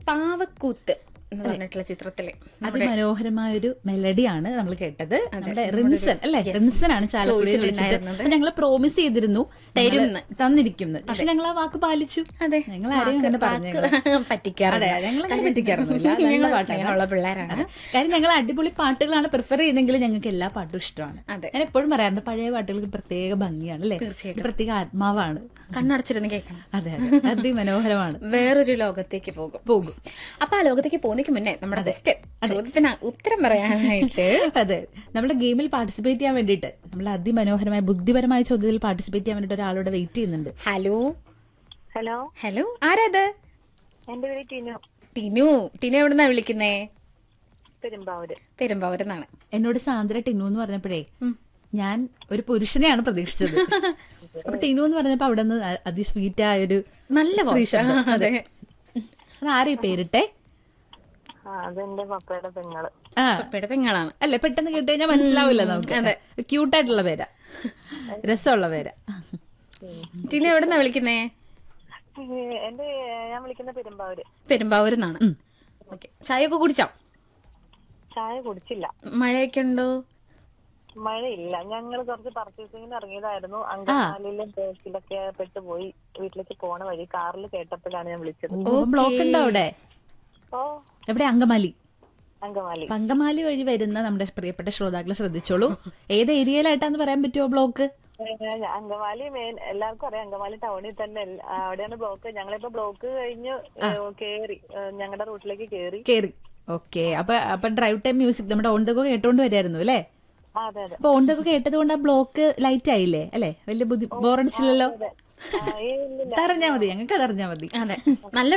പാവക്കൂത്ത് എന്ന് പറഞ്ഞിട്ടുള്ള ചിത്രത്തില് അതിമനോഹരമായ ഒരു മെലഡിയാണ് നമ്മൾ കേട്ടത് നമ്മുടെ റിൻസൺ അല്ലെ റിൻസൺ ആണ് ചാലക്കുടി വിളിച്ചിട്ട് ചോദിച്ചിട്ടുണ്ടായിരുന്നത്. അപ്പൊ ഞങ്ങള് പ്രോമിസ് ചെയ്തിരുന്നു തരുംന്ന്. തന്നിരിക്കുന്നത് പക്ഷെ ഞങ്ങൾ ആ വാക്ക് പാലിച്ചു അതെ ഞങ്ങൾ ആരെയും അങ്ങനെ പറഞ്ഞു പറ്റിക്കാറുണ്ട് അതെ ഞങ്ങൾ അങ്ങനെ പറ്റിക്കാറൊന്നുമില്ല നല്ല ഞങ്ങൾ പാട്ടാണ്. സ്നേഹമുള്ള പിള്ളേരാണ് അതെ. കാര്യം ഞങ്ങൾ അടിപൊളി പാട്ടുകളാണ് പ്രിഫർ ചെയ്യുന്നെങ്കിൽ ഞങ്ങൾക്ക് എല്ലാ പാട്ടും ഇഷ്ടമാണ് അതെ. ഞാൻ എപ്പോഴും പറയാറുണ്ട് പഴയ പാട്ടുകൾക്ക് പ്രത്യേക ഭംഗിയാണ് അല്ലെ തീർച്ചയായിട്ടും. പ്രത്യേക ആത്മാവാണ് കണ്ണടച്ചിരുന്ന് കേൾക്കണം അതെ അതെ അതിമനോഹരമാണ് വേറൊരു ലോകത്തേക്ക് പോകും പോകും അപ്പൊ ആ ലോകത്തേക്ക് പോകുന്നതിന് മുന്നേ നമ്മുടെ ഗസ്റ്റ് ചോദ്യത്തിന് ഉത്തരം പറയാനായിട്ട് അതെ നമ്മുടെ ഗെയിമിൽ പാർട്ടിസിപ്പേറ്റ് ചെയ്യാൻ വേണ്ടിയിട്ട് നമ്മൾ അതിമനോഹരമായ ബുദ്ധിപരമായ ചോദ്യത്തിൽ പാർട്ടിസിപ്പേറ്റ് ചെയ്യാൻ വേണ്ടിയിട്ട് ഒരാളോട് വെയിറ്റ് ചെയ്യുന്നുണ്ട് ഹലോ ഹലോ ഹലോ ആരാത് എന്റെ പേര് ടിനു ടിനു ടിനു എവിടുന്നാ വിളിക്കുന്നേ പെരുമ്പാവൂര് പെരുമ്പാവൂരെന്നാണ് എന്നോട് സാന്ദ്ര ടിനു എന്ന് പറഞ്ഞപ്പോഴേ ഞാൻ ഒരു പുരുഷനെയാണ് പ്രതീക്ഷിച്ചത് അപ്പൊ ടിനു എന്ന് പറഞ്ഞപ്പോ അവിടെ നിന്ന് അതിസ്വീറ്റ് ആയ ഒരു നല്ല സ്ത്രീ voice. ശബ്ദം. അതെ അത് ആരെയും പേരിട്ടെ ആ അതെന്റെ പപ്പയുടെ പെങ്ങള് ആ പപ്പയുടെ പെങ്ങളാണ് അല്ലെ പെട്ടെന്ന് കേട്ട് കഴിഞ്ഞാൽ മനസ്സിലാവില്ല നമുക്ക് അതെ. ക്യൂട്ടായിട്ടുള്ള പേരാ രസമുള്ള പേരാ ടിനു എവിടുന്നാ വിളിക്കുന്നേ ഏ, എന്റെ ഞാൻ വിളിക്കുന്ന പെരുമ്പാവൂര് പെരുമ്പാവൂരെന്നാണ് ഓക്കെ ചായയൊക്കെ കുടിച്ചോ ചായ കുടിച്ചില്ല മഴയൊക്കെ ഉണ്ടോ മഴയില്ല ഞങ്ങൾ കുറച്ച് പർച്ചേസിങ്ങിന് ഇറങ്ങിയതായിരുന്നു അങ്കമാലിയിലും ബേസിലൊക്കെ പെട്ടുപോയി വീട്ടിലേക്ക് പോണ വഴി കാറിൽ കേട്ടപ്പോഴാണ് ഞാൻ വിളിച്ചത് ബ്ലോക്ക് ഉണ്ടോ അവിടെ ഓ എവിടെ അങ്കമാലി അങ്കമാലി അപ്പൊ അങ്കമാലി വഴി വരുന്ന നമ്മുടെ പ്രിയപ്പെട്ട ശ്രോതാക്കളെ ശ്രദ്ധിച്ചോളൂ ഏത് ഏരിയയിലായിട്ടാന്ന് പറയാൻ പറ്റുമോ ബ്ലോക്ക് ഏ, അങ്കമാലി മെയിൻ എല്ലാവർക്കും അറിയാം അങ്കമാലി ടൗണിൽ തന്നെ എല്ല- ആ, അവിടെയാണ് ബ്ലോക്ക് ഞങ്ങളിപ്പോ ബ്ലോക്ക് കഴിഞ്ഞ് ഏ, കേറി ഏ, ഞങ്ങളുടെ റൂട്ടിലേക്ക് കേറി കേറി ഓക്കെ അപ്പൊ അപ്പൊ ഡ്രൈവ് ടൈം മ്യൂസിക് നമ്മുടെ ഓൺ ദഗോ കേട്ടോണ്ട് വരായിരുന്നു അല്ലേ ആ, അതെ അതെ അപ്പൊ ഓൺ ദഗോ കേട്ടത് കൊണ്ട് ആ ബ്ലോക്ക് ലൈറ്റ് ആയില്ലേ അല്ലേ വലിയ ബുദ്ധി ബോറടിച്ചില്ലല്ലോ അതെ ആ, ഏ, ഇല്ലില്ല അതറിഞ്ഞാ മതി ഞങ്ങൾക്ക് അതറിഞ്ഞാ മതി അതെ നല്ല